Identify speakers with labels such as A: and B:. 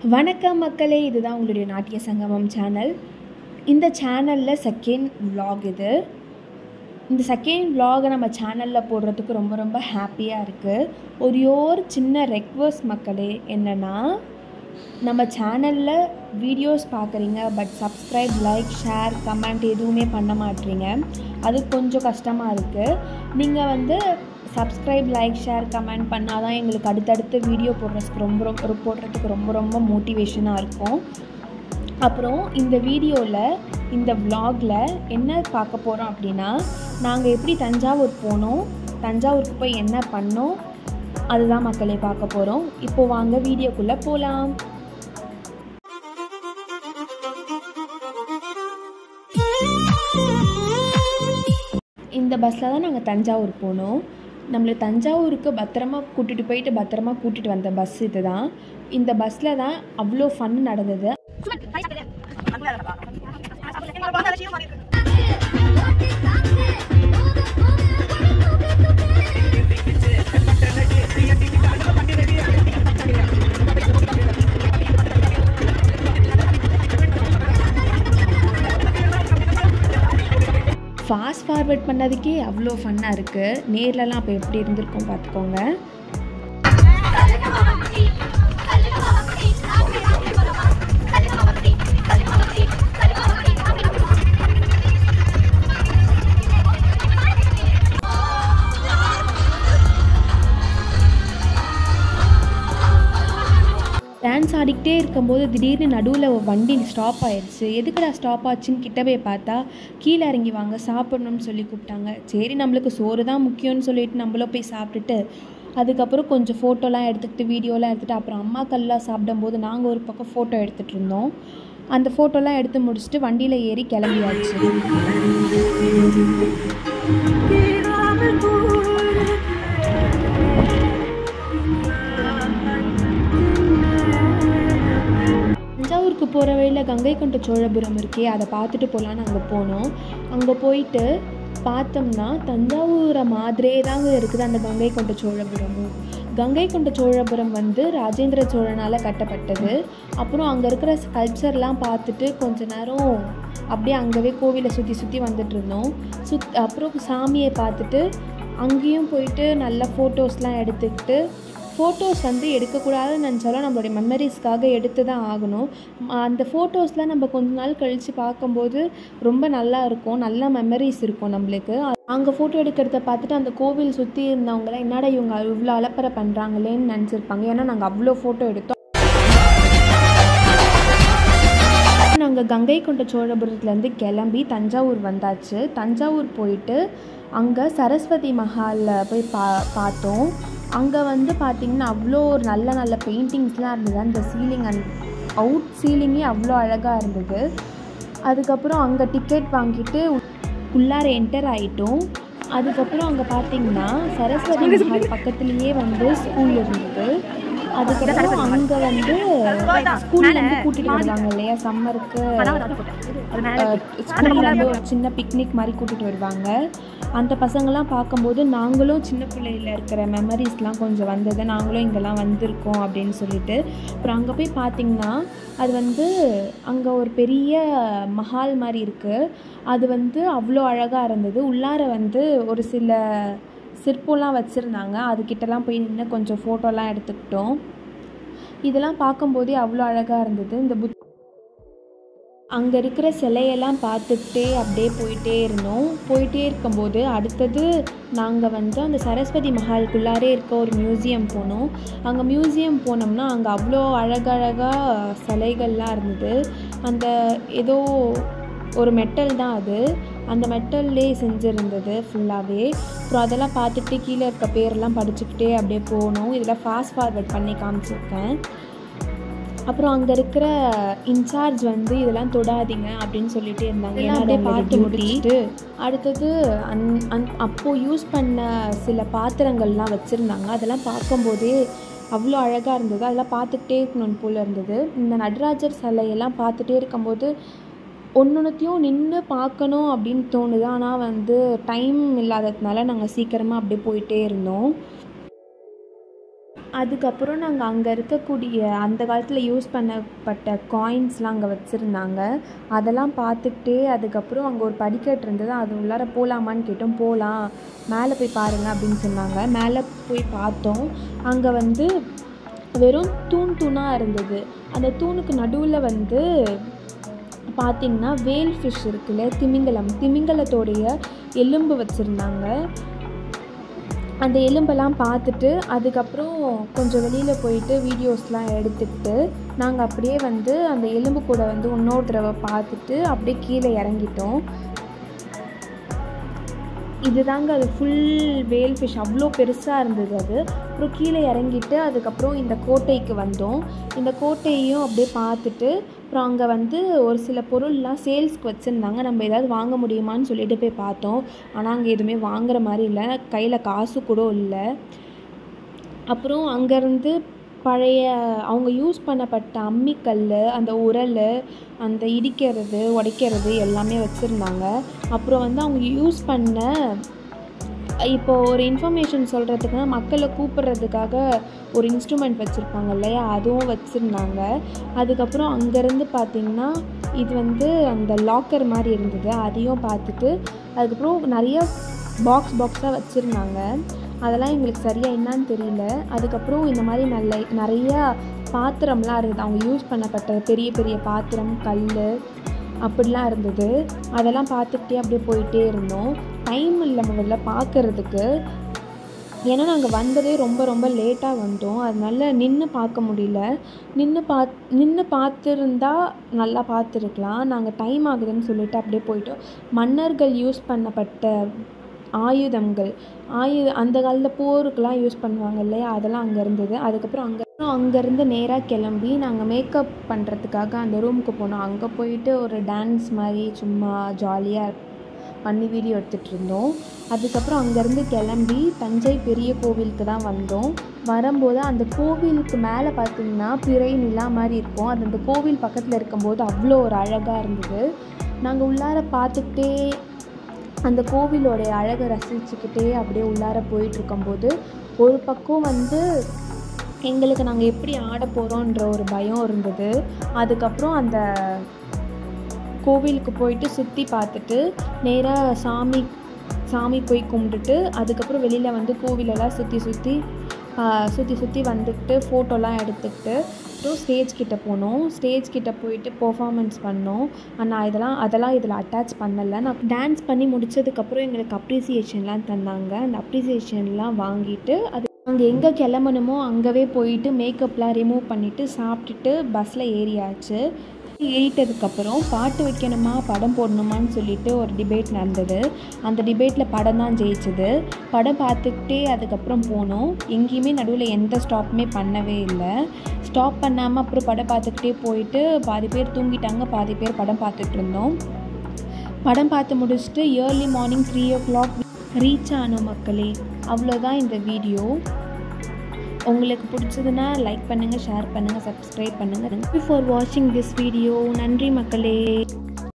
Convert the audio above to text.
A: வணக்கம் மக்களே இதுதான் உங்களுடைய நாட்டிய சங்கமம் சேனல் இந்த சேனலில் செகண்ட் vlog இது இந்த செகண்ட் vlog-அ நம்ம சேனலில் போடுறதுக்கு ரொம்ப ரொம்ப ஹாப்பியாக இருக்குது ஒரே ஒரு சின்ன ரெக்வஸ்ட் மக்களே என்னென்னா நம்ம சேனலில் வீடியோஸ் பார்க்குறீங்க but subscribe like share comment எதுவுமே பண்ண மாட்டீங்க அது கொஞ்சம் கஷ்டமாக இருக்குது நீங்கள் வந்து சப்ஸ்கிரைப் லைக் ஷேர் கமெண்ட் பண்ணால் தான் எங்களுக்கு அடுத்தடுத்து வீடியோ போடுறதுக்கு ரொம்ப ரொம்ப போடுறதுக்கு ரொம்ப ரொம்ப மோட்டிவேஷனாக இருக்கும் அப்புறம் இந்த வீடியோவில் இந்த vlogல என்ன பார்க்க போகிறோம் அப்படின்னா நாங்கள் எப்படி தஞ்சாவூர் போனோம் தஞ்சாவூருக்கு போய் என்ன பண்ணோம் அதுதான் மக்களே பார்க்க போகிறோம் இப்போ வாங்க வீடியோக்குள்ளே போகலாம் இந்த பஸ்ஸில் தான் நாங்கள் தஞ்சாவூர் போனோம் நம்மளை தஞ்சாவூருக்கு பத்திரமா கூட்டிகிட்டு போயிட்டு பத்திரமா கூட்டிகிட்டு வந்த பஸ் இது தான் இந்த பஸ்ஸில் தான் அவ்வளோ ஃபன் நடந்தது ஃபாஸ்ட் ஃபார்வர்ட் பண்ணதுக்கே அவ்வளோ ஃபன்னாக இருக்குது நேர்லலாம் அப்போ எப்படி இருந்திருக்கும் பார்த்துக்கோங்க டான்ஸ் ஆடிக்கிட்டே இருக்கும்போது திடீர்னு நடுவில் வண்டி ஸ்டாப் ஆயிடுச்சு எதுக்குடா ஸ்டாப் ஆச்சுன்னு கிட்ட போய் பார்த்தா கீழே இறங்கி வாங்க சாப்பிட்ணுன்னு சொல்லி கூப்பிட்டாங்க சரி நம்மளுக்கு சோறு தான் முக்கியம்னு சொல்லிட்டு நம்மளும் போய் சாப்பிட்டுட்டு அதுக்கப்புறம் கொஞ்சம் ஃபோட்டோலாம் எடுத்துக்கிட்டு வீடியோலாம் எடுத்துகிட்டு அப்புறம் அம்மாக்கள்லாம் சாப்பிடும்போது நாங்கள் ஒரு பக்கம் ஃபோட்டோ எடுத்துகிட்டு இருந்தோம் அந்த ஃபோட்டோலாம் எடுத்து முடிச்சுட்டு வண்டியில் ஏறி கிளம்பியாச்சு தஞ்சாவூருக்கு போகிற வழியில் கங்கை கொண்ட சோழபுரம் இருக்கே அதை பார்த்துட்டு போகலான்னு அங்கே போனோம் அங்கே போயிட்டு பார்த்தோம்னா தஞ்சாவூரை மாதிரியே தாங்க இருக்குது அந்த கங்கை கொண்ட சோழபுரமும் கங்கை கொண்ட சோழபுரம் வந்து ராஜேந்திர சோழனால் கட்டப்பட்டது அப்புறம் அங்கே இருக்கிற ஸ்கல்ப்சர்லாம் பார்த்துட்டு கொஞ்ச நேரம் அப்படியே அங்கவே கோவிலை சுற்றி சுற்றி வந்துட்டு இருந்தோம் சுத் அப்புறம் சாமியை பார்த்துட்டு அங்கேயும் போயிட்டு நல்ல ஃபோட்டோஸ்லாம் எடுத்துக்கிட்டு ஃபோட்டோஸ் வந்து எடுக்கக்கூடாதுன்னு நினச்சாலும் நம்மளுடைய மெமரிஸ்க்காக எடுத்து தான் ஆகணும் ம, அந்த ஃபோட்டோஸ்லாம் நம்ம கொஞ்ச நாள் கழித்து பார்க்கும்போது ரொம்ப நல்லா இருக்கும் நல்ல மெமரிஸ் இருக்கும் நம்மளுக்கு அங்கே ஃபோட்டோ எடுக்கிறத பார்த்துட்டு அந்த கோவில் சுற்றி இருந்தவங்களாம் என்னடா இவங்க இவ்வளோ அலப்பறை பண்ணுறாங்களேன்னு நினச்சிருப்பாங்க ஏன்னா நாங்கள் அவ்வளோ ஃபோட்டோ எடுத்தோம் நாங்கள் கங்கை கொண்ட சோழபுரத்துலேருந்து கிளம்பி தஞ்சாவூர் வந்தாச்சு தஞ்சாவூர் போயிட்டு அங்கே சரஸ்வதி மஹாலில் போய் பா பார்த்தோம் அங்கே வந்து பார்த்திங்கன்னா அவ்வளோ ஒரு நல்ல நல்ல பெயிண்டிங்ஸ்லாம் இருந்தது அந்த சீலிங் அண்ட் அவுட் சீலிங்கே அவ்வளோ அழகாக இருந்தது அதுக்கப்புறம் அங்கே டிக்கெட் வாங்கிட்டு உ- உள்ளார என்டர் ஆகிட்டோம் அதுக்கப்புறம் அங்கே பார்த்தீங்கன்னா சரஸ்வதி மஹால் பக்கத்துலேயே வந்து ஸ்கூல் இருந்தது அதுக்கப்புறம் அங்கே வந்து ஸ்கூல்லேருந்து கூட்டிகிட்டு வருவாங்க இல்லையா சம்மருக்கு ஸ்கூல்லேருந்து ஒரு சின்ன பிக்னிக் மாதிரி கூட்டிகிட்டு வருவாங்க அந்த பசங்கள்லாம் பார்க்கும்போது நாங்களும் சின்ன பிள்ளையில இருக்கிற மெமரிஸ்லாம் கொஞ்சம் வந்தது நாங்களும் இங்கெல்லாம் வந்திருக்கோம் அப்படின்னு சொல்லிட்டு அப்புறம் அங்கே போய் பார்த்தீங்கன்னா அது வந்து அங்கே ஒரு பெரிய மஹால் மாதிரி இருக்குது அது வந்து அவ்வளோ அழகாக இருந்தது உள்ளார வந்து ஒரு சில சிற்பம்லாம் வச்சுருந்தாங்க அதுக்கிட்டலாம் போய் நின்று கொஞ்சம் ஃபோட்டோலாம் எடுத்துக்கிட்டோம் இதெல்லாம் பார்க்கும்போதே அவ்வளோ அழகாக இருந்தது இந்த புத் அங்கே இருக்கிற சிலையெல்லாம் பார்த்துக்கிட்டே அப்படியே போயிட்டே இருந்தோம் போயிட்டே இருக்கும்போது அடுத்தது நாங்கள் வந்து அந்த சரஸ்வதி மஹாலுக்குள்ளாரே இருக்க ஒரு மியூசியம் போனோம் அங்கே மியூசியம் போனோம்னா அங்கே அவ்வளோ அழகழகாக சிலைகள்லாம் இருந்தது அந்த ஏதோ ஒரு மெட்டல் தான் அது அந்த மெட்டல்லே செஞ்சுருந்தது ஃபுல்லாகவே அப்புறம் அதெல்லாம் பார்த்துட்டு கீழே இருக்க பேரெல்லாம் படிச்சுக்கிட்டே அப்படியே போனோம் இதில் ஃபாஸ்ட் ஃபார்வர்ட் பண்ணி காமிச்சிருக்கேன் அப்புறம் அங்கே இருக்கிற இன்சார்ஜ் வந்து இதெல்லாம் தொடாதீங்க அப்படின்னு சொல்லிட்டு இருந்தாங்க ஏன்னா அப்படியே பார்த்து முடிச்சுட்டு அடுத்தது அந் அந் அப்போது யூஸ் பண்ண சில பாத்திரங்கள்லாம் வச்சுருந்தாங்க அதெல்லாம் பார்க்கும்போதே அவ்வளோ அழகாக இருந்தது அதெல்லாம் பார்த்துக்கிட்டே இருக்கணும் போல் இருந்தது இந்த நடராஜர் சிலையெல்லாம் பார்த்துட்டே இருக்கும்போது ஒன்னொன்றுத்தையும் நின்று பார்க்கணும் அப்படின்னு தோணுது ஆனால் வந்து டைம் இல்லாததுனால நாங்கள் சீக்கிரமாக அப்படியே போயிட்டே இருந்தோம் அதுக்கப்புறம் நாங்கள் அங்கே இருக்கக்கூடிய அந்த காலத்தில் யூஸ் பண்ணப்பட்ட காயின்ஸ்லாம் அங்கே வச்சுருந்தாங்க அதெல்லாம் பார்த்துக்கிட்டே அதுக்கப்புறம் அங்கே ஒரு படிக்கட்டு இருந்தது அது உள்ளார போகலாமான்னு கேட்டோம் போகலாம் மேலே போய் பாருங்கள் அப்படின்னு சொன்னாங்க மேலே போய் பார்த்தோம் அங்கே வந்து வெறும் தூண் தூணாக இருந்தது அந்த தூணுக்கு நடுவில் வந்து பார்த்திங்கன்னா வேல் ஃபிஷ் இருக்குல்ல திமிங்கலம் திமிங்கலத்தோடைய எலும்பு வச்சுருந்தாங்க அந்த எலும்பெல்லாம் பார்த்துட்டு அதுக்கப்புறம் கொஞ்சம் வெளியில் போயிட்டு வீடியோஸ்லாம் எடுத்துக்கிட்டு நாங்கள் அப்படியே வந்து அந்த எலும்பு கூட வந்து இன்னொரு தடவை பார்த்துட்டு அப்படியே கீழே இறங்கிட்டோம் இதுதாங்க அது ஃபுல் வேல் ஃபிஷ் அவ்வளோ பெருசாக இருந்தது அது அப்புறம் கீழே இறங்கிட்டு அதுக்கப்புறம் இந்த கோட்டைக்கு வந்தோம் இந்த கோட்டையையும் அப்படியே பார்த்துட்டு அப்புறம் அங்கே வந்து ஒரு சில பொருள்லாம் சேல்ஸ்க்கு வச்சுருந்தாங்க நம்ம ஏதாவது வாங்க முடியுமான்னு சொல்லிட்டு போய் பார்த்தோம் ஆனால் அங்கே எதுவுமே வாங்குற மாதிரி இல்லை கையில் காசு கூட இல்லை அப்புறம் அங்கேருந்து பழைய அவங்க யூஸ் பண்ணப்பட்ட அம்மிக்கல் அந்த உரல் அந்த இடிக்கிறது உடைக்கிறது எல்லாமே வச்சுருந்தாங்க அப்புறம் வந்து அவங்க யூஸ் பண்ண இப்போ ஒரு இன்ஃபர்மேஷன் சொல்கிறதுக்குனா மக்களை கூப்பிட்றதுக்காக ஒரு இன்ஸ்ட்ருமெண்ட் வச்சுருப்பாங்க இல்லையா அதுவும் வச்சுருந்தாங்க அதுக்கப்புறம் அங்கேருந்து பார்த்திங்கன்னா இது வந்து அந்த லாக்கர் மாதிரி இருந்தது அதையும் பார்த்துட்டு அதுக்கப்புறம் நிறைய பாக்ஸ் பாக்ஸாக வச்சுருந்தாங்க அதெல்லாம் எங்களுக்கு சரியாக என்னன்னு தெரியல அதுக்கப்புறம் இந்த மாதிரி நல்ல நிறையா பாத்திரம்லாம் இருந்தது அவங்க யூஸ் பண்ணப்பட்ட பெரிய பெரிய பாத்திரம் கல் அப்படிலாம் இருந்தது அதெல்லாம் பார்த்துக்கிட்டே அப்படியே போயிட்டே இருந்தோம் டைம் இல்லை முதல்ல பார்க்குறதுக்கு ஏன்னா நாங்கள் வந்ததே ரொம்ப ரொம்ப லேட்டாக வந்தோம் அதனால நின்று பார்க்க முடியல நின்று பாத் நின்று பார்த்துருந்தா நல்லா பார்த்துருக்கலாம் நாங்கள் டைம் ஆகுதுன்னு சொல்லிட்டு அப்படியே போயிட்டோம் மன்னர்கள் யூஸ் பண்ணப்பட்ட ஆயுதங்கள் ஆயு அந்த காலத்தில் போருக்கெலாம் யூஸ் பண்ணுவாங்க இல்லையா அதெல்லாம் அங்கே இருந்தது அதுக்கப்புறம் அங்கே அங்கேருந்து நேராக கிளம்பி நாங்கள் மேக்கப் பண்ணுறதுக்காக அந்த ரூமுக்கு போனோம் அங்கே போயிட்டு ஒரு டான்ஸ் மாதிரி சும்மா ஜாலியாக பண்ணி வீடியோ எடுத்துகிட்டு இருந்தோம் அதுக்கப்புறம் அங்கேருந்து கிளம்பி தஞ்சை பெரிய கோவிலுக்கு தான் வந்தோம் வரும்போது அந்த கோவிலுக்கு மேலே பார்த்திங்கன்னா பிறை நிலா மாதிரி இருக்கும் அது அந்த கோவில் பக்கத்தில் இருக்கும்போது அவ்வளோ ஒரு அழகாக இருந்தது நாங்கள் உள்ளார பார்த்துக்கிட்டே அந்த கோவிலோடைய அழகை ரசிச்சுக்கிட்டே அப்படியே உள்ளார போயிட்டுருக்கும்போது ஒரு பக்கம் வந்து எங்களுக்கு நாங்கள் எப்படி ஆட போகிறோன்ற ஒரு பயம் இருந்தது அதுக்கப்புறம் அந்த கோவிலுக்கு போயிட்டு சுற்றி பார்த்துட்டு நேராக சாமி சாமி போய் கும்பிட்டுட்டு அதுக்கப்புறம் வெளியில் வந்து கோவிலெல்லாம் சுற்றி சுற்றி சுற்றி சுற்றி வந்துக்கிட்டு ஃபோட்டோலாம் எடுத்துக்கிட்டு அப்புறம் ஸ்டேஜ் கிட்டே போனோம் ஸ்டேஜ் கிட்டே போயிட்டு பெர்ஃபார்மன்ஸ் பண்ணோம் நான் இதெல்லாம் அதெல்லாம் இதில் அட்டாச் பண்ணலை நான் டான்ஸ் பண்ணி முடித்ததுக்கப்புறம் எங்களுக்கு அப்ரிசியேஷன்லாம் தந்தாங்க அந்த அப்ரிசியேஷன்லாம் வாங்கிட்டு அது அங்கே எங்கே கிளம்பணுமோ அங்கவே போயிட்டு மேக்கப்லாம் ரிமூவ் பண்ணிவிட்டு சாப்பிட்டுட்டு பஸ்ஸில் ஏறியாச்சு ஏறிட்டதுக்கப்புறம் பாட்டு வைக்கணுமா படம் போடணுமான்னு சொல்லிட்டு ஒரு டிபேட் நடந்தது அந்த டிபேட்டில் படம் தான் ஜெயிச்சது படம் பார்த்துக்கிட்டே அதுக்கப்புறம் போனோம் எங்கேயுமே நடுவில் எந்த ஸ்டாப்புமே பண்ணவே இல்லை ஸ்டாப் பண்ணாமல் அப்புறம் படம் பார்த்துக்கிட்டே போயிட்டு பாதி பேர் தூங்கிட்டாங்க பாதி பேர் படம் பார்த்துட்டு இருந்தோம் படம் பார்த்து முடிச்சுட்டு early morning three o'clock reach ஆனோம் மக்களே அவ்வளோதான் இந்த வீடியோ உங்களுக்கு பிடிச்சதுன்னா லைக் பண்ணுங்கள் ஷேர் பண்ணுங்கள் சப்ஸ்கிரைப் பண்ணுங்கள் தேங்க்யூ ஃபார் வாட்சிங் திஸ் வீடியோ நன்றி மக்களே